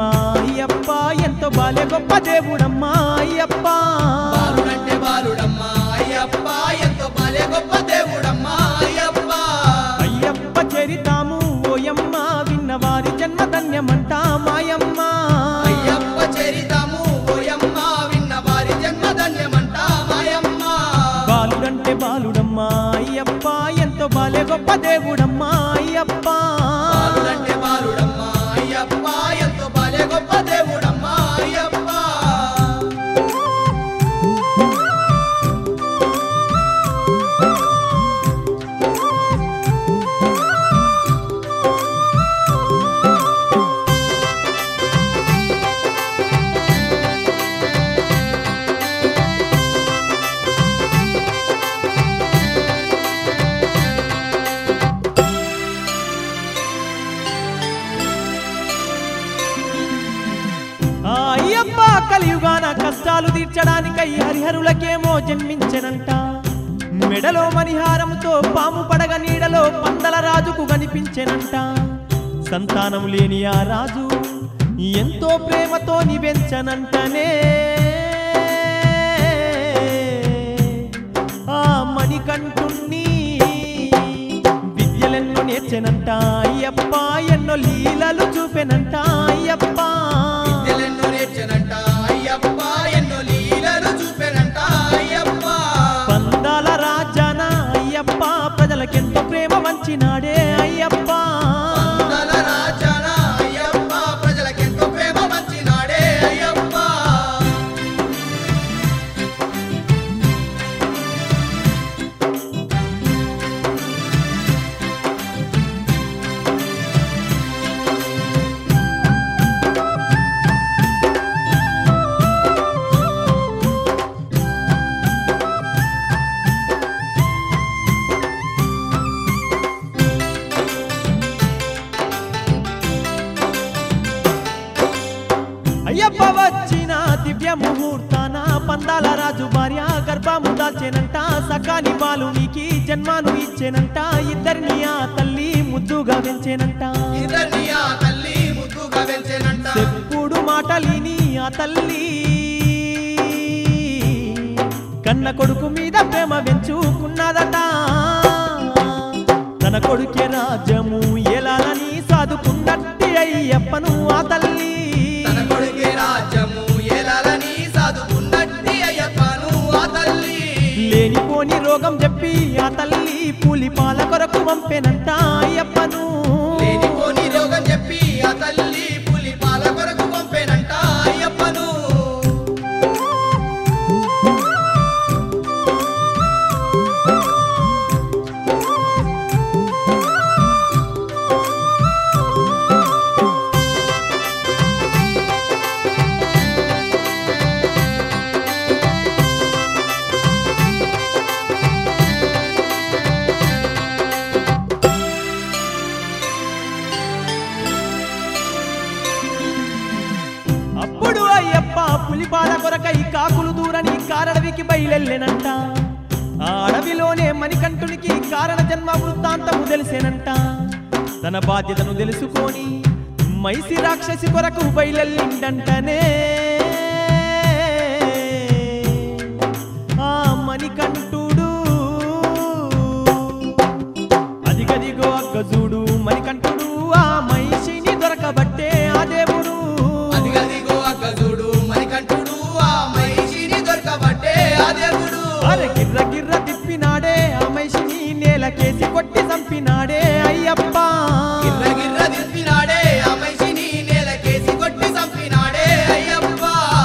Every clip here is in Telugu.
అయ్యప్ప ఎంతో బాలే గొప్ప దేవుడమ్మా అయ్యప్ప బాలుడంటే బాలుడమ్మా అయ్యప్ప ఎంతో బాలే గొప్ప దేవుడమ్మా అయ్యప్ప అయ్యప్ప చరితాము ఓయమ్మ విన్నవారి జన్మ ధన్యమంట మాయమ్మ అయ్యప్ప చరితము ఓయమ్మ విన్న వారి జన్మధన్యమంట మాయమ్మ బాలుడంటే బాలుడమ్మా అయ్యప్ప ఎంతో బాలే గొప్ప దేవుడమ్మా అయ్యప్ప బాలుడంటే బాలుడమ్మా అయ్యప్ప ఎంతో బాలే గొప్ప దేవుడమ్మా అయ్యప్ప ఆ అయ్యప్ప కలియుగాన కష్టాలు తీర్చడానికై హరిహరులకేమో జన్మించెనంట మెడలో మణిహారంతో పాము పడగ నీడలో పందల రాజుకు కనిపించెనంట సంతానం లేని ఆ రాజు ఎంతో ప్రేమతో నివెంచనంటనే ఆ మణికంఠుణ్ణి విద్యలెన్నో నేర్చెనంట అయ్యప్ప ఎన్నో లీలలు చూపెనంట అయ్యప్ప విద్యలెన్నో నేర్చెనంట అయ్యప్ప ఎన్నో లీలలు చూపెనంట అయ్యప్ప పందాల రాజాన అయ్యప్ప ప్రజలకెంతో ప్రేమ వంచినాడే అయ్యప్ప అందల రాజాన అయ్యప్ప ప్రజలకెంతో ప్రేమ పంచినాడే అయ్యప్ప అయ్యప్ప వచ్చిన దివ్య ముహూర్తాన పందాల రాజు భార్య గర్భము దాల్చేనంట సకాని బాలునికి జన్మాను ఇచ్చేనంట ఇద్దరిని ఆ తల్లి ముద్దుగా పెంచేనంట ఇద్దరిని ఆ తల్లి ముద్దుగా పెంచెనంట చెప్పుడు మాటలిని ఆ తల్లి కన్న కొడుకు మీద ప్రేమ పెంచుకున్నదట తన కొడుకే రాజ్యము ఎలాలని సాదుకున్నట్టి అయ్యప్పను ఆ తల్లి తన కొడుకే రాజ్యము ఏలాలని సాధుకున్నట్టి అయ్యప్పను ఆ తల్లి లేనిపోని రోగం చెప్పి ఆ తల్లి పూలి పాల కొరకు పంపెనంట అయ్యప్పను లేనిపోని రోగం చెప్పి ఆ తల్లి పులి పాల కొరకు పంపేనంట అయ్యప్పను అప్పుడు అయ్యప్ప పులిపాల కొరకై కాకులు దూరని కారడవికి బయలెళ్ళెనంట ఆ అడవిలోనే మణికంఠునికి కారణ జన్మ వృత్తాంతము తెలిసేనంట తన బాధ్యతను తెలుసుకొని మైసి రాక్షసి కొరకు బయలెళ్ళిండంటనే ఆ మణికంఠుడు అదిగదిగో అగ్గజూడు మణికంఠుడు ఆ మైషిని దొరకబట్టే ఆ దేవుడు అదిగదిగో అగ్గజుడు మణికంఠుడు ఆ మహిషిని దొరకబట్టే ఆ దేవుడు అరే గిర్ర గిర్ర తిప్పినాడే ఆ మైషిని నేలకేసి కొట్టి చంపినాడే అయ్యప్ప గిర్ర గిర్ర దిప్పినాడే ఆ మహిషిని నేలకేసి కొట్టి చంపినాడే అయ్యప్ప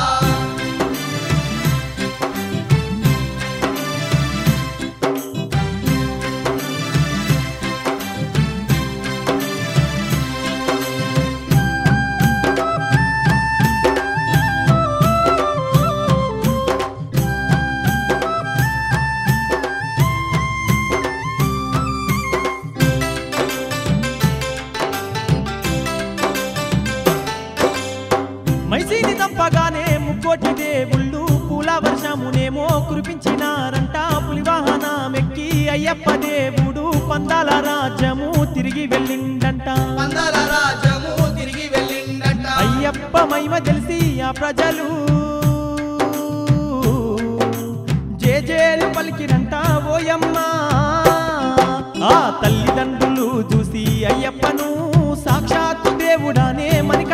మైసీని చంపగానే ముక్కోటి దేవుళ్ళు పూల వర్షమునేమో కురిపించినారంట పులివాహన మెక్కి అయ్యప్ప దేవుడు పందాల రాజ్యము తిరిగి వెళ్ళిండంట పందాల రాజ్యము తిరిగి వెళ్ళిండంట అయ్యప్ప మహిమ తెలిసి ఆ ప్రజలు జేజేలు పలికినంట ఓయమ్మా ఆ తల్లిదండ్రులు చూసి అయ్యప్పను సాక్షాత్తు దేవుడానే మణికంఠ